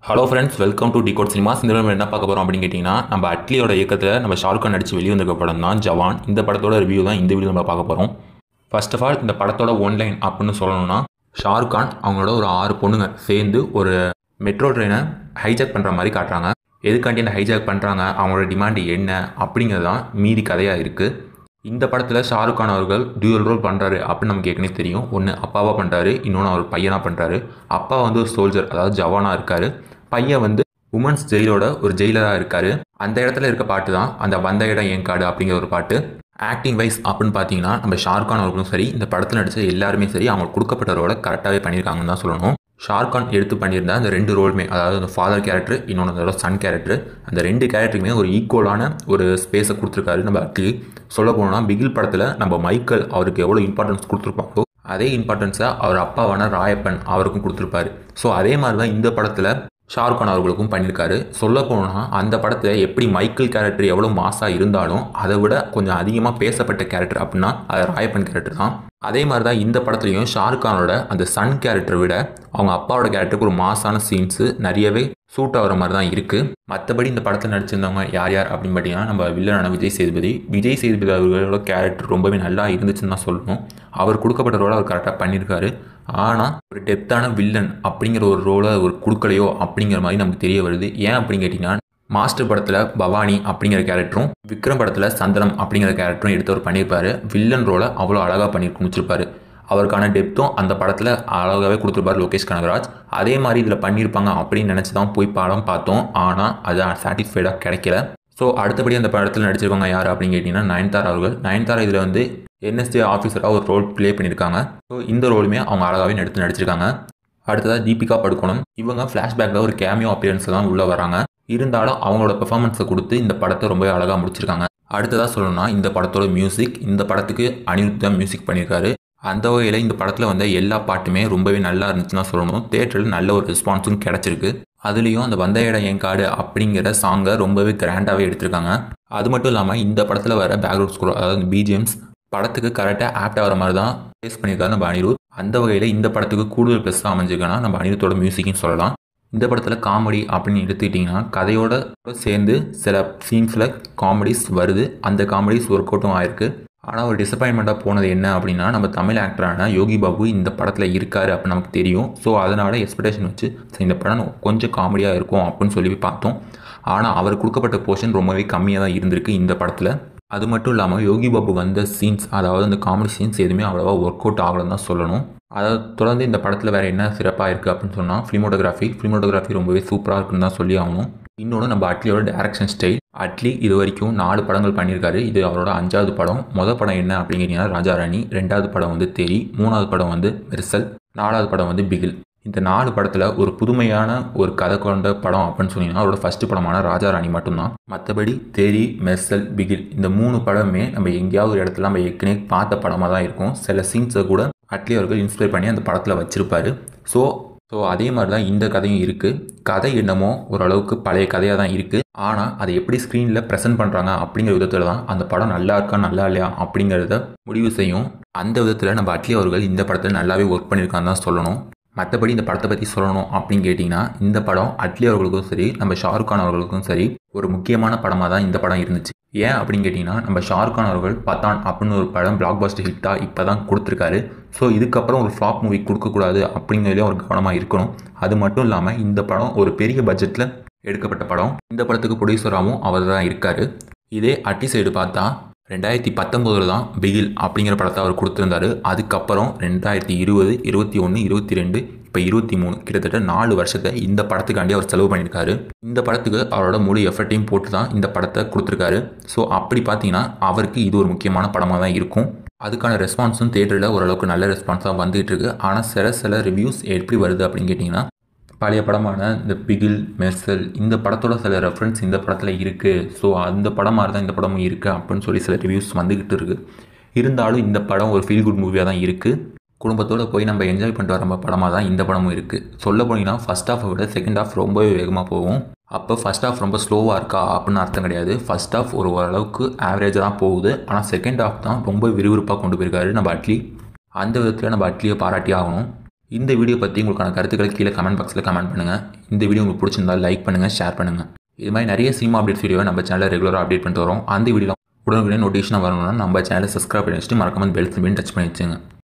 hello friends welcome to Decode Cinemas இந்த நம்ம என்ன பார்க்க போகிறோம் அப்படின்னு கேட்டிங்கன்னா நம்ம அட்லியோட இயக்கத்தில் நம்ம ஷாருக் கான் நடிச்சு வெளியே வந்திருக்க படம் தான் ஜவான் இந்த படத்தோட ரிவ்யூ தான் இந்த வீடியோ நம்ம பார்க்க போகிறோம் ஃபர்ஸ்ட் ஆஃப் ஆல் இந்த படத்தோட ஒன்லைன் அப்படின்னு சொல்லணும்னா ஷாருக் கான் அவங்களோட ஒரு ஆறு பொண்ணுங்க சேர்ந்து ஒரு மெட்ரோ ட்ரெயினை ஹைஜாக் பண்ணுற மாதிரி காட்டுறாங்க எதுக்காண்டி அந்த ஹைஜாக் பண்ணுறாங்க அவங்களோட டிமாண்ட் என்ன அப்படிங்கிறது தான் மீதி கதையாக இருக்குது இந்த படத்தில் ஷாருக் கான் அவர்கள் டியூவல் ரோல் பண்ணுறாரு அப்படின்னு நமக்கு ஏற்கனவே தெரியும் ஒன்று அப்பாவாக பண்ணுறாரு இன்னொன்று அவர் பையனாக பண்ணுறாரு அப்பா வந்து ஒரு சோல்ஜர் அதாவது ஜவானாக இருக்கார் பையன் வந்து உமன்ஸ் ஜெயிலோட ஒரு ஜெயிலராக இருக்கார் அந்த இடத்துல இருக்க பாட்டு தான் அந்த வந்த இடம் என் காடு அப்படிங்கிற ஒரு பாட்டு ஆக்டிங் வைஸ் அப்படின்னு பார்த்தீங்கன்னா நம்ம ஷாருக் கான் அவர்களும் சரி இந்த படத்தில் நடித்த எல்லாருமே சரி அவங்களுக்கு கொடுக்கப்பட்ட ரோலை கரெக்டாகவே பண்ணியிருக்காங்கன்னு தான் சொல்லணும் ஷாருக் கான் எடுத்து பண்ணியிருந்த அந்த ரெண்டு ரோலுமே அதாவது அந்த ஃபாதர் கேரக்டர் இன்னொன்று அதோட சன் கேரக்டர் அந்த ரெண்டு கேரக்டருக்குமே ஒரு ஈக்குவலான ஒரு ஸ்பேஸை கொடுத்துருக்காரு நம்ம அட்லி சொல்ல போனோம்னா பிகில் படத்தில் நம்ம மைக்கேல் அவருக்கு எவ்வளோ இம்பார்ட்டன்ஸ் கொடுத்துருப்பாங்களோ அதே இம்பார்ட்டன்ஸை அவர் அப்பாவான ராயப்பன் அவருக்கும் கொடுத்துருப்பாரு ஸோ அதே மாதிரி தான் இந்த படத்தில் ஷாருக் கான் அவர்களுக்கும் பண்ணியிருக்காரு சொல்ல போனால் அந்த படத்தில் எப்படி மைக்கேல் கேரக்டர் எவ்வளோ மாசாக இருந்தாலும் அதை விட கொஞ்சம் அதிகமாக பேசப்பட்ட கேரக்டர் அப்படின்னா அது ராயப்பன் கேரக்டர் தான் அதே மாதிரி தான் இந்த படத்துலையும் ஷாருக் கானோட அந்த சன் கேரக்டரை விட அவங்க அப்பாவோட கேரக்டருக்கு ஒரு மாசான சீன்ஸு நிறையவே சூட் ஆகிற மாதிரி தான் இருக்குது மற்றபடி இந்த படத்தில் நடிச்சிருந்தவங்க யார் யார் அப்படின்னு பார்த்தீங்கன்னா நம்ம வில்லனான விஜய் சேதுபதி விஜய் சேதுபதி அவர்களோட கேரக்டர் ரொம்பவே நல்லா இருந்துச்சுன்னு தான் சொல்லணும் அவர் கொடுக்கப்பட்ட ரோலை அவர் கரெக்டாக பண்ணியிருக்காரு ஆனால் ஒரு டெப்த்தான வில்லன் அப்படிங்கிற ஒரு ரோலை அவர் கொடுக்கலையோ அப்படிங்கிற மாதிரி நமக்கு தெரிய வருது ஏன் அப்படின்னு கேட்டிங்கன்னா மாஸ்டர் படத்தில் பவானி அப்படிங்கிற கேரக்டரும் விக்ரம் படத்தில் சந்தனம் அப்படிங்கிற கேரக்டரும் எடுத்தவர் பண்ணியிருப்பாரு வில்லன் ரோலை அவ்வளோ அழகாக பண்ணி முடிச்சிருப்பாரு அவருக்கான டெப்த்தும் அந்த படத்தில் அழகாகவே கொடுத்துருப்பார் லோகேஷ் கனகராஜ் அதே மாதிரி இதில் பண்ணியிருப்பாங்க அப்படின்னு நினச்சி தான் போய் படம் பார்த்தோம் ஆனால் அது சாட்டிஸ்ஃபைடாக கிடைக்கல ஸோ அடுத்தபடி அந்த படத்தில் நடிச்சிருக்கவங்க யார் அப்படின்னு கேட்டிங்கன்னா நயன்தாரா அவர்கள் நயன்தாரா இதில் வந்து என்எஸ்டி ஆஃபீஸராக ஒரு ரோல் ப்ளே பண்ணியிருக்காங்க ஸோ இந்த ரோலுமே அவங்க அழகாகவே எடுத்து நடிச்சிருக்காங்க அடுத்ததாக தீபிகா படுக்கணும் இவங்க ஃப்ளாஷ்பேக்கில் ஒரு கேமியோ அப்பியரன்ஸில் தான் உள்ளே வராங்க இருந்தாலும் அவங்களோட பெர்ஃபார்மன்ஸை கொடுத்து இந்த படத்தை ரொம்பவே அழகாக முடிச்சிருக்காங்க அடுத்ததாக சொல்லணும்னா இந்த படத்தோட மியூசிக் இந்த படத்துக்கு அனிருத் தான் மியூசிக் பண்ணியிருக்காரு அந்த வகையில் இந்த படத்தில் வந்த எல்லா பாட்டுமே ரொம்பவே நல்லா இருந்துச்சுன்னா சொல்லணும் தேட்டரில் நல்ல ஒரு ரெஸ்பான்ஸும் கிடச்சிருக்கு அதுலேயும் அந்த வந்த இடம் என் காடு அப்படிங்கிற சாங்கை ரொம்பவே கிராண்டாகவே எடுத்திருக்காங்க அது மட்டும் இல்லாமல் இந்த படத்தில் வர பேக்ரவுண்ட் ஸ்கோர் அதாவது பிஜிஎம்ஸ் படத்துக்கு கரெக்டாக ஆப்ட் ஆகிற மாதிரி தான் ஃபேஸ் பண்ணியிருக்காரு நம்ம அனிருத் அந்த வகையில் இந்த படத்துக்கு கூடுதல் ப்ளஸ்ஸாக அமைஞ்சிருக்குன்னா நம்ம அனிருத்தோட மியூசிக்னு சொல்லலாம் இந்த படத்தில் காமெடி அப்படின்னு எடுத்துக்கிட்டிங்கன்னா கதையோட சேர்ந்து சில சீன்ஸில் காமெடிஸ் வருது அந்த காமெடிஸ் ஒர்க் அவுட்டும் ஆயிருக்கு ஆனால் ஒரு டிசப்பாயின்மெண்ட்டாக போனது என்ன அப்படின்னா நம்ம தமிழ் ஆக்டரான யோகி பாபு இந்த படத்தில் இருக்கார் அப்படின்னு நமக்கு தெரியும் ஸோ அதனால் எக்ஸ்பெக்டேஷன் வச்சு சரி இந்த படம் கொஞ்சம் காமெடியாக இருக்கும் அப்படின்னு சொல்லி பார்த்தோம் ஆனால் அவர் கொடுக்கப்பட்ட போர்ஷன் ரொம்பவே கம்மியாக தான் இருந்திருக்கு இந்த படத்தில் அது மட்டும் இல்லாமல் யோகி பாபு வந்த சீன்ஸ் அதாவது அந்த காமெடி சீன்ஸ் எதுவுமே அவ்வளோவா ஒர்க் அவுட் ஆகலன்னு தான் சொல்லணும் அதாவது தொடர்ந்து இந்த படத்தில் வேறு என்ன சிறப்பாக இருக்குது அப்படின்னு சொன்னால் ஃபிலிமோட்டோகிராஃபி ஃபிலிமோட்டோகிராஃபி ரொம்பவே சூப்பராக இருக்குன்னு தான் சொல்லி ஆகணும் இன்னொன்று நம்ம அட்லியோட டேரக்ஷன் ஸ்டைல் அட்லி இது வரைக்கும் நாலு படங்கள் பண்ணியிருக்காரு இது அவரோட அஞ்சாவது படம் மொதல் படம் என்ன அப்படிங்கிறீங்கன்னா ராஜா ராணி ரெண்டாவது படம் வந்து தெரி மூணாவது படம் வந்து மெர்சல் நாலாவது படம் வந்து பிகில் இந்த நாலு படத்தில் ஒரு புதுமையான ஒரு கதை கொண்ட படம் அப்படின்னு சொன்னீங்கன்னா அவரோட ஃபஸ்ட்டு படமான ராஜா ராணி மட்டும்தான் மற்றபடி தெரி மெர்சல் பிகில் இந்த மூணு படமே நம்ம எங்கேயாவது ஒரு இடத்துல நம்ம ஏற்கனவே பார்த்த படமாக தான் இருக்கும் சில சீன்ஸை கூட அட்லி அவர்கள் இன்ஸ்பயர் பண்ணி அந்த படத்தில் வச்சுருப்பாரு ஸோ ஸோ அதே மாதிரி தான் இந்த கதையும் இருக்குது கதை என்னமோ ஓரளவுக்கு பழைய கதையாக தான் இருக்குது ஆனால் அதை எப்படி ஸ்க்ரீனில் ப்ரெசென்ட் பண்ணுறாங்க அப்படிங்கிற விதத்தில் தான் அந்த படம் நல்லா இருக்கா நல்லா இல்லையா அப்படிங்கிறத முடிவு செய்யும் அந்த விதத்தில் நம்ம அட்லி அவர்கள் இந்த படத்தில் நல்லாவே ஒர்க் பண்ணியிருக்கான்னு தான் சொல்லணும் மற்றபடி இந்த படத்தை பற்றி சொல்லணும் அப்படின்னு கேட்டிங்கன்னா இந்த படம் அட்லி அவர்களுக்கும் சரி நம்ம ஷாருக் கான் அவர்களுக்கும் சரி ஒரு முக்கியமான படமாக தான் இந்த படம் இருந்துச்சு ஏன் அப்படின்னு கேட்டிங்கன்னா நம்ம ஷாருக் கான் அவர்கள் பத்தான் அப்படின்னு ஒரு படம் பிளாக் பாஸ்டர் ஹிட்டாக இப்போ தான் கொடுத்துருக்காரு ஸோ இதுக்கப்புறம் ஒரு ஃப்ளாப் மூவி கொடுக்கக்கூடாது அப்படிங்கிறதுலேயும் ஒரு கவனமாக இருக்கணும் அது மட்டும் இல்லாமல் இந்த படம் ஒரு பெரிய பட்ஜெட்டில் எடுக்கப்பட்ட படம் இந்த படத்துக்கு ப்ரொடியூசராகவும் அவர் தான் இருக்கார் இதே அட்டி சைடு பார்த்தா ரெண்டாயிரத்தி பத்தொம்போதில் தான் பிகில் அப்படிங்கிற படத்தை அவர் கொடுத்துருந்தாரு அதுக்கப்புறம் ரெண்டாயிரத்தி இருபது இருபத்தி ஒன்று இருபத்தி ரெண்டு இப்போ இருபத்தி மூணு கிட்டத்தட்ட நாலு வருஷத்தை இந்த படத்துக்காண்டி அவர் செலவு பண்ணியிருக்காரு இந்த படத்துக்கு அவரோட முழு எஃபர்ட்டையும் போட்டு தான் இந்த படத்தை கொடுத்துருக்காரு ஸோ அப்படி பார்த்தீங்கன்னா அவருக்கு இது ஒரு முக்கியமான படமாக தான் இருக்கும் அதுக்கான ரெஸ்பான்ஸும் தேட்டரில் ஓரளவுக்கு நல்ல ரெஸ்பான்ஸாக வந்துகிட்டு இருக்கு ஆனால் சில சில ரிவ்யூஸ் எப்படி வருது அப்படின்னு கேட்டிங்கன்னா பழைய படமான இந்த பிகில் மெர்சல் இந்த படத்தோட சில ரெஃபரன்ஸ் இந்த படத்தில் இருக்குது ஸோ அந்த படம் மாதிரி தான் இந்த படமும் இருக்குது அப்படின்னு சொல்லி சில ரிவ்யூஸ் வந்துக்கிட்டு இருக்குது இருந்தாலும் இந்த படம் ஒரு ஃபீல் குட் மூவியாக தான் இருக்குது குடும்பத்தோடு போய் நம்ம என்ஜாய் பண்ணிட்டு வர படமாக தான் இந்த படமும் இருக்குது சொல்ல போனீங்கன்னா ஃபஸ்ட் ஹாஃபை விட செகண்ட் ஹாஃப் ரொம்பவே வேகமாக போகும் அப்போ ஃபஸ்ட் ஹாஃப் ரொம்ப ஸ்லோவாக இருக்கா அப்படின்னு அர்த்தம் கிடையாது ஃபஸ்ட் ஹாஃப் ஒரு ஓரளவுக்கு ஆவரேஜாக தான் போகுது ஆனால் செகண்ட் ஹாஃப் தான் ரொம்ப விறுவிறுப்பாக கொண்டு போயிருக்காரு நம்ம அட்லி அந்த விதத்தில் நம்ம அட்லியை பாராட்டி ஆகணும் இந்த வீடியோ பற்றி உங்களுக்கான கருத்துக்களை கீழே கமெண்ட் பாக்ஸில் கமெண்ட் பண்ணுங்கள் இந்த வீடியோ உங்களுக்கு பிடிச்சிருந்தா லைக் பண்ணுங்கள் ஷேர் பண்ணுங்கள் இது மாதிரி நிறைய சினிமா அப்டேட்ஸ் வீடியோவை நம்ம சேனலில் ரெகுலராக அப்டேட் பண்ணிட்டு வரோம் அந்த வீடியோ உடனுக்குடனே நோட்டிஃபிகேஷன் வரணும்னா நம்ம சேனலை சப்ஸ்கிரைப் பண்ணி வச்சுட்டு மறக்காம பெல் சிம்பிள் டச் பண்ணி வச்சுங்க